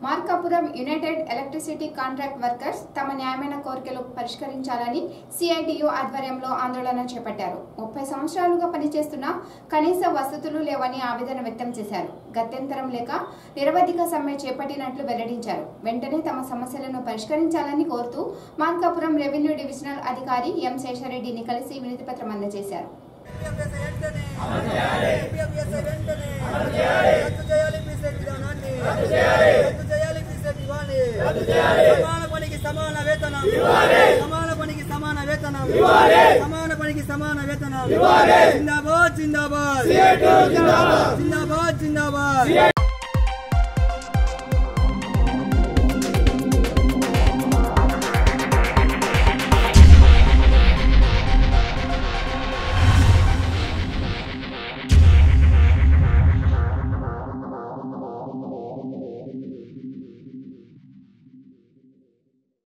Markapuram united electricity contract workers తమ న్యాయమైన కోరికలు పరిష్కరించాలని సిఐటియు ఆధ్వర్యంలో ఆందోళన చేపట్టారు ముప్పై సంవత్సరాలుగా పనిచేస్తున్న కనీస వసతులు లేవని ఆవేదన వ్యక్తం చేశారు గత్యంతరం లేక నిరవధిక సమ్మె చేపట్టినట్లు వెల్లడించారు వెంటనే తమ సమస్యలను పరిష్కరించాలని కోరుతూ మార్కాపురం రెవెన్యూ డివిజనల్ అధికారి ఎం శేషారెడ్డిని కలిసి వినతిపత్రం అందజేశారు సమాన పనికి సమాన వేతనం సమాన పనికి సమాన వేతనం సమాన పనికి సమాన వేతనం జిందాబాద్ జిందాబాద్ జిందాబాద్ జిందాబాద్